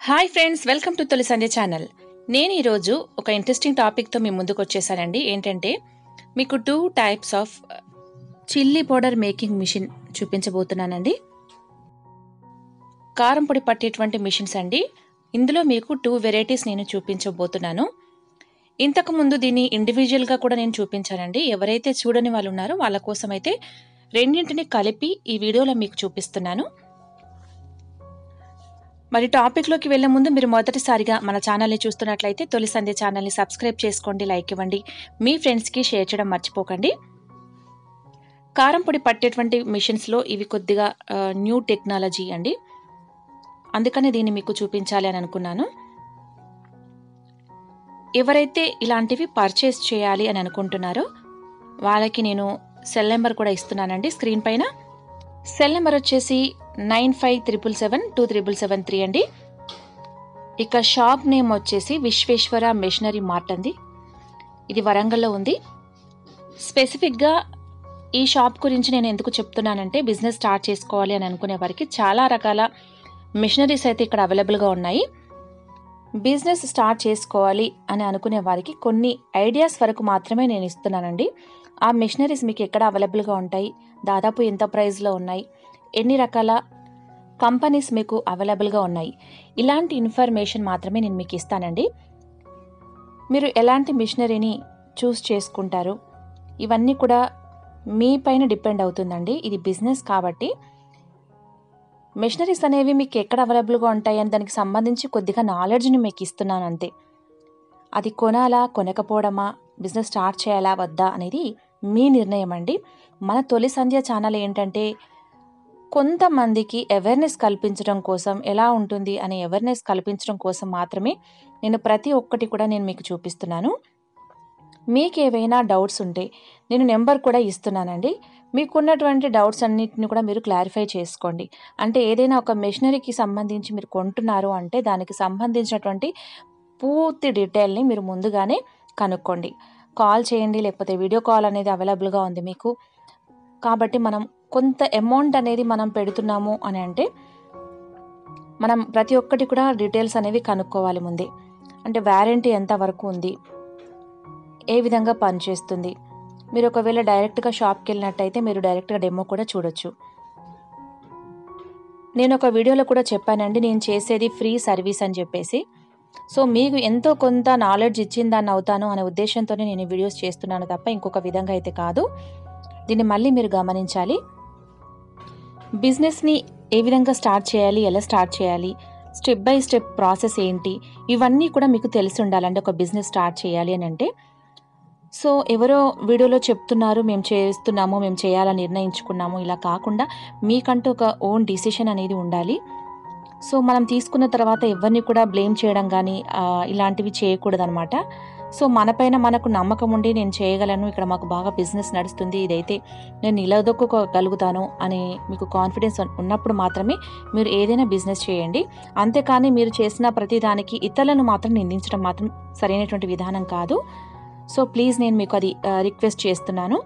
hi friends welcome to తొలి సంధ్య channel నేను ఈరోజు ఒక ఇంట్రెస్టింగ్ టాపిక్తో మీ ముందుకు వచ్చేసానండి ఏంటంటే మీకు two types of chilli powder making machine చూపించబోతున్నానండి కారం పొడి పట్టేటువంటి మిషన్స్ అండి ఇందులో మీకు టూ వెరైటీస్ నేను చూపించబోతున్నాను ఇంతకు ముందు దీన్ని ఇండివిజువల్గా కూడా నేను చూపించానండి ఎవరైతే చూడని వాళ్ళు ఉన్నారో వాళ్ళ కోసం అయితే రెండింటిని కలిపి ఈ వీడియోలో మీకు చూపిస్తున్నాను మరి టాపిక్లోకి వెళ్లే ముందు మీరు మొదటిసారిగా మన ఛానల్ని చూస్తున్నట్లయితే తొలి సంధ్య ఛానల్ని సబ్స్క్రైబ్ చేసుకోండి లైక్ ఇవ్వండి మీ ఫ్రెండ్స్కి షేర్ చేయడం మర్చిపోకండి కారం పొడి పట్టేటువంటి మిషన్స్లో ఇవి కొద్దిగా ఆ, న్యూ టెక్నాలజీ అండి అందుకని దీన్ని మీకు చూపించాలి అని అనుకున్నాను ఎవరైతే ఇలాంటివి పర్చేస్ చేయాలి అని అనుకుంటున్నారో వాళ్ళకి నేను సెల్ నెంబర్ కూడా ఇస్తున్నానండి స్క్రీన్ పైన సెల్ నెంబర్ వచ్చేసి nine five triple seven two triple seven three అండి ఇక షాప్ నేమ్ వచ్చేసి విశ్వేశ్వర మెషినరీ మార్ట్ అండి ఇది వరంగల్లో ఉంది స్పెసిఫిక్గా ఈ షాప్ గురించి నేను ఎందుకు చెప్తున్నానంటే బిజినెస్ స్టార్ట్ చేసుకోవాలి అని అనుకునే వారికి చాలా రకాల మిషనరీస్ అయితే ఇక్కడ అవైలబుల్గా ఉన్నాయి బిజినెస్ స్టార్ట్ చేసుకోవాలి అని అనుకునే వారికి కొన్ని ఐడియాస్ వరకు మాత్రమే నేను ఇస్తున్నానండి ఆ మిషనరీస్ మీకు ఎక్కడ అవైలబుల్గా ఉంటాయి దాదాపు ఎంత ప్రైస్లో ఉన్నాయి ఎన్ని రకాల కంపెనీస్ మీకు అవైలబుల్గా ఉన్నాయి ఇలాంటి ఇన్ఫర్మేషన్ మాత్రమే నేను మీకు ఇస్తానండి మీరు ఎలాంటి మిషనరీని చూస్ చేసుకుంటారు ఇవన్నీ కూడా మీ పైన డిపెండ్ అవుతుందండి ఇది బిజినెస్ కాబట్టి మిషనరీస్ అనేవి మీకు ఎక్కడ అవైలబుల్గా ఉంటాయి అని దానికి సంబంధించి కొద్దిగా నాలెడ్జ్ని మీకు ఇస్తున్నాను అంతే అది కొనాలా కొనకపోవడమా బిజినెస్ స్టార్ట్ చేయాలా వద్దా అనేది మీ నిర్ణయం అండి మన తొలి సంధ్య ఛానల్ ఏంటంటే కొంతమందికి అవేర్నెస్ కల్పించడం కోసం ఎలా ఉంటుంది అనే అవేర్నెస్ కల్పించడం కోసం మాత్రమే నేను ప్రతి ఒక్కటి కూడా నేను మీకు చూపిస్తున్నాను మీకు ఏవైనా డౌట్స్ ఉంటే నేను నెంబర్ కూడా ఇస్తున్నానండి మీకున్నటువంటి డౌట్స్ అన్నిటిని కూడా మీరు క్లారిఫై చేసుకోండి అంటే ఏదైనా ఒక మెషినరీకి సంబంధించి మీరు కొంటున్నారు అంటే దానికి సంబంధించినటువంటి పూర్తి డీటెయిల్ని మీరు ముందుగానే కనుక్కోండి కాల్ చేయండి లేకపోతే వీడియో కాల్ అనేది అవైలబుల్గా ఉంది మీకు కాబట్టి మనం కొంత అమౌంట్ అనేది మనం పెడుతున్నాము అని అంటే మనం ప్రతి ఒక్కటి కూడా డీటెయిల్స్ అనేవి కనుక్కోవాలి ముందే అంటే వ్యారంటీ ఎంత వరకు ఉంది ఏ విధంగా పనిచేస్తుంది మీరు ఒకవేళ డైరెక్ట్గా షాప్కి వెళ్ళినట్టయితే మీరు డైరెక్ట్గా డెమో కూడా చూడొచ్చు నేను ఒక వీడియోలో కూడా చెప్పానండి నేను చేసేది ఫ్రీ సర్వీస్ అని చెప్పేసి సో మీకు ఎంతో కొంత నాలెడ్జ్ ఇచ్చిన దాన్ని అవుతాను అనే ఉద్దేశంతోనే నేను ఈ వీడియోస్ చేస్తున్నాను తప్ప ఇంకొక విధంగా అయితే కాదు దీన్ని మళ్ళీ మీరు గమనించాలి బిజినెస్ని ఏ విధంగా స్టార్ట్ చేయాలి ఎలా స్టార్ట్ చేయాలి స్టెప్ బై స్టెప్ ప్రాసెస్ ఏంటి ఇవన్నీ కూడా మీకు తెలిసి ఉండాలండి ఒక బిజినెస్ స్టార్ట్ చేయాలి అని అంటే సో ఎవరో వీడియోలో చెప్తున్నారు మేము చేస్తున్నాము మేము చేయాలని నిర్ణయించుకున్నాము ఇలా కాకుండా మీకంటూ ఒక ఓన్ డిసిషన్ అనేది ఉండాలి సో మనం తీసుకున్న తర్వాత ఎవరిని కూడా బ్లేమ్ చేయడం కానీ ఆ, ఇలాంటివి చేయకూడదనమాట సో మనపైన మనకు నమ్మకం ఉండి నేను చేయగలను ఇక్కడ మాకు బాగా బిజినెస్ నడుస్తుంది ఇదైతే నేను నిలదొక్కగలుగుతాను అని మీకు కాన్ఫిడెన్స్ ఉన్నప్పుడు మాత్రమే మీరు ఏదైనా బిజినెస్ చేయండి అంతేకాని మీరు చేసిన ప్రతి దానికి ఇతరులను మాత్రం నిందించడం మాత్రం సరైనటువంటి విధానం కాదు సో ప్లీజ్ నేను మీకు అది ఆ, రిక్వెస్ట్ చేస్తున్నాను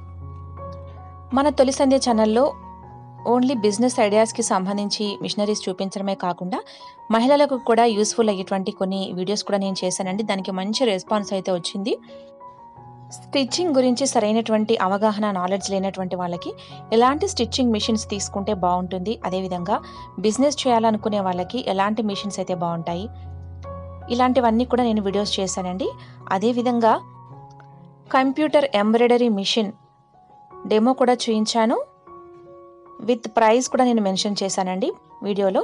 మన తొలి సంధ్య ఛానల్లో ఓన్లీ బిజినెస్ ఐడియాస్కి సంబంధించి మిషనరీస్ చూపించడమే కాకుండా మహిళలకు కూడా యూస్ఫుల్ అయ్యేటువంటి కొన్ని వీడియోస్ కూడా నేను చేశానండి దానికి మంచి రెస్పాన్స్ అయితే వచ్చింది స్టిచ్చింగ్ గురించి సరైనటువంటి అవగాహన నాలెడ్జ్ లేనటువంటి వాళ్ళకి ఎలాంటి స్టిచ్చింగ్ మిషన్స్ తీసుకుంటే బాగుంటుంది అదేవిధంగా బిజినెస్ చేయాలనుకునే వాళ్ళకి ఎలాంటి మిషన్స్ అయితే బాగుంటాయి ఇలాంటివన్నీ కూడా నేను వీడియోస్ చేశానండి అదేవిధంగా కంప్యూటర్ ఎంబ్రాయిడరీ మిషన్ డెమో కూడా చూపించాను విత్ ప్రైస్ కూడా నేను మెన్షన్ చేశానండి వీడియోలో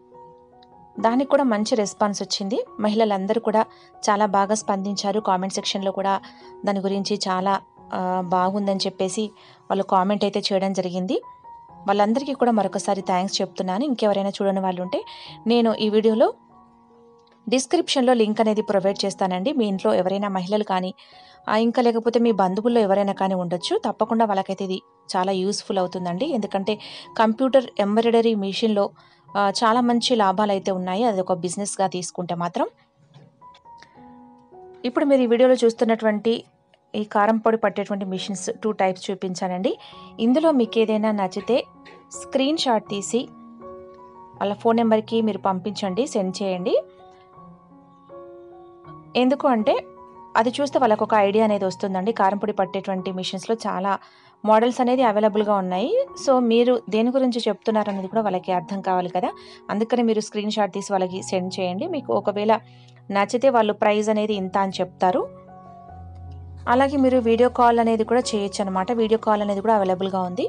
దానికి కూడా మంచి రెస్పాన్స్ వచ్చింది మహిళలందరూ కూడా చాలా బాగా స్పందించారు కామెంట్ సెక్షన్లో కూడా దాని గురించి చాలా ఆ, బాగుందని చెప్పేసి వాళ్ళు కామెంట్ అయితే చేయడం జరిగింది వాళ్ళందరికీ కూడా మరొకసారి థ్యాంక్స్ చెప్తున్నాను ఇంకెవరైనా చూడని వాళ్ళు ఉంటే నేను ఈ వీడియోలో డిస్క్రిప్షన్లో లింక్ అనేది ప్రొవైడ్ చేస్తానండి మీ ఇంట్లో ఎవరైనా మహిళలు కానీ ఆ, ఇంకా లేకపోతే మీ బంధువుల్లో ఎవరైనా కానీ ఉండొచ్చు తప్పకుండా వాళ్ళకైతే ఇది చాలా యూస్ఫుల్ అవుతుందండి ఎందుకంటే కంప్యూటర్ ఎంబ్రాయిడరీ మిషన్లో ఆ, చాలా మంచి లాభాలు అయితే ఉన్నాయి అది ఒక బిజినెస్గా తీసుకుంటే మాత్రం ఇప్పుడు మీరు ఈ వీడియోలో చూస్తున్నటువంటి ఈ కారం పొడి పట్టేటువంటి మిషన్స్ టూ టైప్స్ చూపించానండి ఇందులో మీకు ఏదైనా నచ్చితే స్క్రీన్ షాట్ తీసి వాళ్ళ ఫోన్ నెంబర్కి మీరు పంపించండి సెండ్ చేయండి ఎందుకు అంటే అది చూస్తే వాళ్ళకు ఒక ఐడియా అనేది వస్తుందండి కారంపొడి పట్టేటువంటి మిషన్స్లో చాలా మోడల్స్ అనేది అవైలబుల్గా ఉన్నాయి సో మీరు దేని గురించి చెప్తున్నారు అనేది కూడా వాళ్ళకి అర్థం కావాలి కదా అందుకని మీరు స్క్రీన్ షాట్ తీసి వాళ్ళకి సెండ్ చేయండి మీకు ఒకవేళ నచ్చితే వాళ్ళు ప్రైస్ అనేది ఇంత అని చెప్తారు అలాగే మీరు వీడియో కాల్ అనేది కూడా చేయొచ్చు అనమాట వీడియో కాల్ అనేది కూడా అవైలబుల్గా ఉంది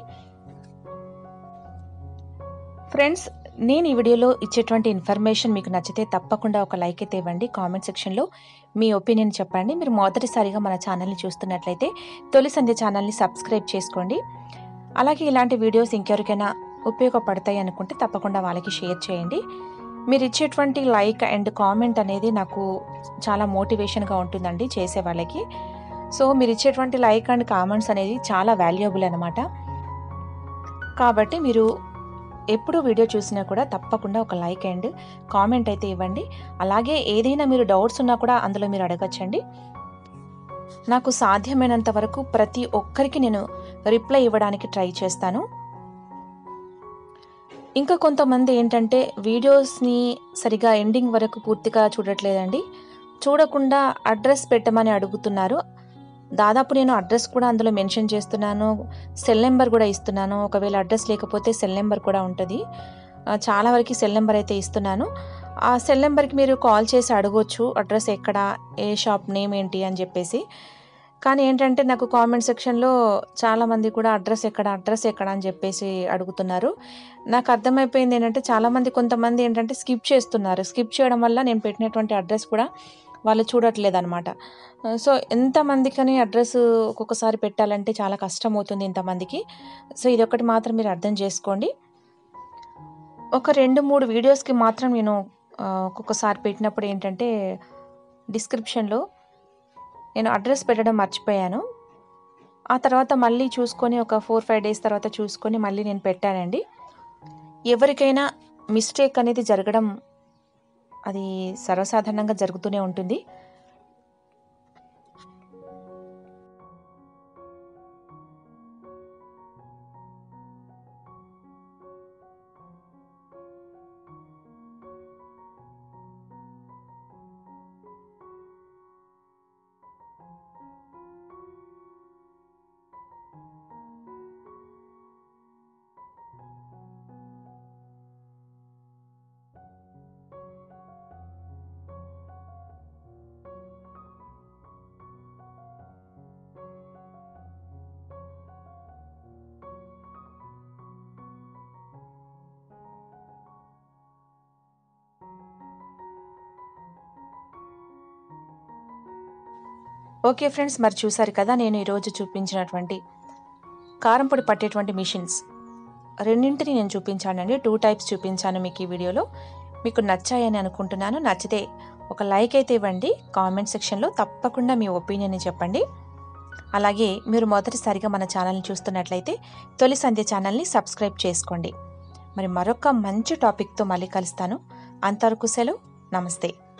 ఫ్రెండ్స్ నేను ఈ వీడియోలో ఇచ్చేటువంటి ఇన్ఫర్మేషన్ మీకు నచ్చితే తప్పకుండా ఒక లైక్ అయితే ఇవ్వండి కామెంట్ సెక్షన్లో మీ ఒపీనియన్ చెప్పండి మీరు మొదటిసారిగా మన ఛానల్ని చూస్తున్నట్లయితే తొలి సంధ్య ఛానల్ని సబ్స్క్రైబ్ చేసుకోండి అలాగే ఇలాంటి వీడియోస్ ఇంకెవరికైనా ఉపయోగపడతాయి అనుకుంటే తప్పకుండా వాళ్ళకి షేర్ చేయండి మీరు ఇచ్చేటువంటి లైక్ అండ్ కామెంట్ అనేది నాకు చాలా మోటివేషన్గా ఉంటుందండి చేసే వాళ్ళకి సో మీరు ఇచ్చేటువంటి లైక్ అండ్ కామెంట్స్ అనేది చాలా వాల్యుయబుల్ అనమాట కాబట్టి మీరు ఎప్పుడు వీడియో చూసినా కూడా తప్పకుండా ఒక లైక్ అండ్ కామెంట్ అయితే ఇవ్వండి అలాగే ఏదైనా మీరు డౌట్స్ ఉన్నా కూడా అందులో మీరు అడగచ్చండి నాకు సాధ్యమైనంత వరకు ప్రతి ఒక్కరికి నేను రిప్లై ఇవ్వడానికి ట్రై చేస్తాను ఇంకా కొంతమంది ఏంటంటే వీడియోస్ని సరిగా ఎండింగ్ వరకు పూర్తిగా చూడట్లేదండి చూడకుండా అడ్రస్ పెట్టమని అడుగుతున్నారు దాదాపు నేను అడ్రస్ కూడా అందులో మెన్షన్ చేస్తున్నాను సెల్ నెంబర్ కూడా ఇస్తున్నాను ఒకవేళ అడ్రస్ లేకపోతే సెల్ నెంబర్ కూడా ఉంటుంది ఆ, చాలా వరకు సెల్ నెంబర్ అయితే ఇస్తున్నాను ఆ సెల్ నెంబర్కి మీరు కాల్ చేసి అడగొచ్చు అడ్రస్ ఎక్కడ ఏ షాప్ నేమ్ ఏంటి అని చెప్పేసి కానీ ఏంటంటే నాకు కామెంట్ సెక్షన్లో చాలామంది కూడా అడ్రస్ ఎక్కడ అడ్రస్ ఎక్కడ అని చెప్పేసి అడుగుతున్నారు నాకు అర్థమైపోయింది ఏంటంటే చాలామంది కొంతమంది ఏంటంటే స్కిప్ చేస్తున్నారు స్కిప్ చేయడం వల్ల నేను పెట్టినటువంటి అడ్రస్ కూడా వాళ్ళు చూడట్లేదు అనమాట సో ఎంతమందికని అడ్రస్ ఒక్కొక్కసారి పెట్టాలంటే చాలా కష్టం అవుతుంది ఇంతమందికి సో ఇది ఒకటి మాత్రం మీరు అర్థం చేసుకోండి ఒక రెండు మూడు వీడియోస్కి మాత్రం నేను ఆ, ఒక్కొక్కసారి పెట్టినప్పుడు ఏంటంటే డిస్క్రిప్షన్లో నేను అడ్రస్ పెట్టడం మర్చిపోయాను ఆ తర్వాత మళ్ళీ చూసుకొని ఒక ఫోర్ ఫైవ్ డేస్ తర్వాత చూసుకొని మళ్ళీ నేను పెట్టానండి ఎవరికైనా మిస్టేక్ అనేది జరగడం అది సర్వసాధారణంగా జరుగుతూనే ఉంటుంది ఓకే ఫ్రెండ్స్ మరి చూసారు కదా నేను ఈరోజు చూపించినటువంటి కారం పొడి పట్టేటువంటి మిషన్స్ రెండింటిని నేను చూపించానండి టూ టైప్స్ చూపించాను మీకు ఈ వీడియోలో మీకు నచ్చాయని అనుకుంటున్నాను నచ్చితే ఒక లైక్ అయితే ఇవ్వండి కామెంట్ సెక్షన్లో తప్పకుండా మీ ఒపీనియన్ని చెప్పండి అలాగే మీరు మొదటిసారిగా మన ఛానల్ని చూస్తున్నట్లయితే తొలి సంధ్య ఛానల్ని సబ్స్క్రైబ్ చేసుకోండి మరి మరొక మంచి టాపిక్తో మళ్ళీ కలుస్తాను అంతవరకు సెలవు నమస్తే